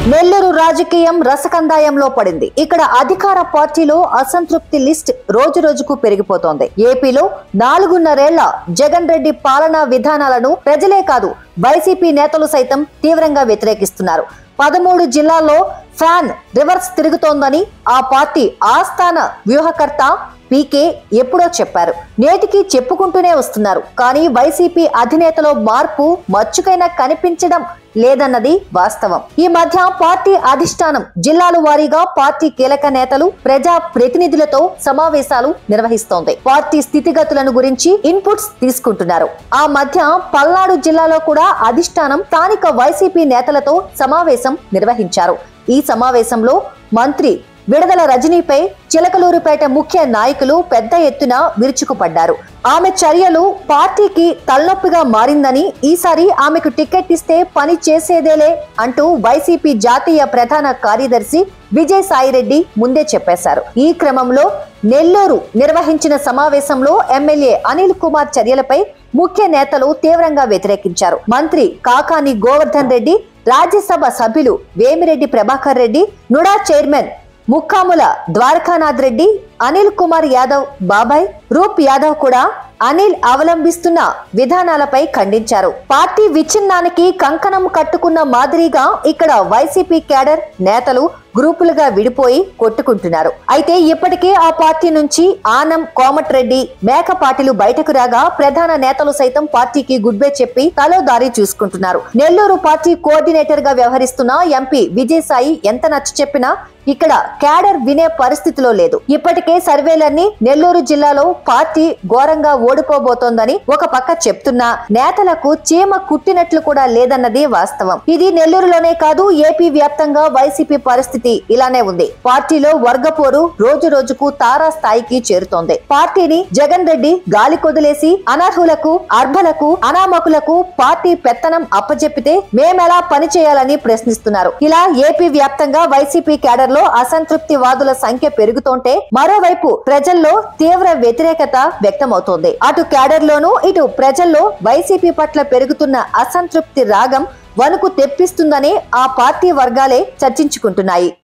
నెల్లూరు రాజకీయం రసకందాయంలో పడింది ఇక్కడ అధికార పార్టీలో అసంతృప్తి లిస్ట్ రోజు రోజుకు పెరిగిపోతోంది ఏపీలో నాలుగున్నరేళ్ల జగన్ రెడ్డి పాలనా విధానాలను ప్రజలే కాదు వైసీపీ నేతలు సైతం తీవ్రంగా వ్యతిరేకిస్తున్నారు పదమూడు జిల్లాల్లో ఫ్యాన్ రివర్స్ తిరుగుతోందని ఆ పార్టీ ఆస్థాన వ్యూహకర్త పీకే ఎప్పుడో చెప్పారు నేటికి చెప్పుకుంటూనే వస్తున్నారు కానీ వైసీపీ అధినేతలో మార్పు మచ్చుకైనా కనిపించడం లేదన్నది వాస్తవం ఈ మధ్య పార్టీ అధిష్టానం జిల్లాల వారీగా పార్టీ కీలక నేతలు ప్రజా ప్రతినిధులతో సమావేశాలు నిర్వహిస్తోంది పార్టీ స్థితిగతులను గురించి ఇన్పుట్స్ తీసుకుంటున్నారు ఆ మధ్య పల్నాడు జిల్లాలో కూడా అధిష్టానం స్థానిక వైసీపీ నేతలతో సమావేశం నిర్వహించారు ఈ సమావేశంలో మంత్రి విడుదల రజనీపై చిలకలూరుపేట ముఖ్య నాయకులు పెద్ద ఎత్తున విరుచుకుపడ్డారు ఆమె చర్యలు పార్టీకి తలనొప్పిగా మారిందని ఈసారి ఆమెకు టికెట్ ఇస్తే పని చేసేదేలే అంటూ వైసీపీ జాతీయ ప్రధాన కార్యదర్శి విజయ్ సాయిరెడ్డి ముందే చెప్పేశారు ఈ క్రమంలో నెల్లూరు నిర్వహించిన సమావేశంలో ఎమ్మెల్యే అనిల్ కుమార్ చర్యలపై ముఖ్య నేతలు తీవ్రంగా వ్యతిరేకించారు మంత్రి కాకాని గోవర్ధన్ రెడ్డి రాజ్యసభ సభ్యులు వేమిరెడ్డి ప్రభాకర్ రెడ్డి నుడా చైర్మన్ ముక్కాముల ద్వారకానాథ్ రెడ్డి అనిల్ కుమార్ యాదవ్ బాబాయ్ రూప్ యాదవ్ కూడా అనిల్ అవలంబిస్తున్న విధానాలపై ఖండించారు పార్టీ విచ్ఛిన్నానికి కంకణం కట్టుకున్న మాదిరిగా ఇక్కడ వైసీపీ కేడర్ నేతలు గ్రూపులుగా విడిపోయి కొట్టుకుంటున్నారు అయితే ఇప్పటికే ఆ పార్టీ నుంచి ఆనం కోమటిరెడ్డి మేకపాటిలు బయటకు రాగా ప్రధాన నేతలు సైతం పార్టీకి గుడ్ బై చెప్పి తలో దారి చూసుకుంటున్నారు నెల్లూరు పార్టీ కోఆర్డినేటర్ గా వ్యవహరిస్తున్న ఎంపీ విజయసాయి ఎంత నచ్చ చెప్పినా ఇక్కడ క్యాడర్ వినే పరిస్థితిలో లేదు ఇప్పటికే సర్వేలన్నీ నెల్లూరు జిల్లాలో పార్టీ ఘోరంగా ఓడిపోబోతోందని ఒక పక్క చెప్తున్నా నేతలకు చీమ కుట్టినట్లు కూడా లేదన్నది వాస్తవం ఇది నెల్లూరులోనే కాదు ఏపీ వ్యాప్తంగా వైసీపీ పరిస్థితి ఇలానే ఉంది పార్టీలో వర్గపోరు రోజు రోజుకు తారా స్థాయికి చేరుతోంది పార్టీని జగన్ రెడ్డి గాలి కొదిలేసి అనర్హులకు అర్భలకు అనామకులకు పార్టీ పెత్తనం అప్పజెప్పితే మేమెలా పనిచేయాలని ప్రశ్నిస్తున్నారు ఇలా ఏపీ వ్యాప్తంగా వైసీపీ కేడర్ లో అసంతృప్తి వాదుల సంఖ్య పెరుగుతుంటే మరోవైపు ప్రజల్లో తీవ్ర వ్యతిరేకత వ్యక్తమవుతోంది అటు కేడర్ లోనూ ఇటు ప్రజల్లో వైసీపీ పట్ల పెరుగుతున్న అసంతృప్తి రాగం వణుకు తెప్పిస్తుందని ఆ పార్టీ వర్గాలే చర్చించుకుంటున్నాయి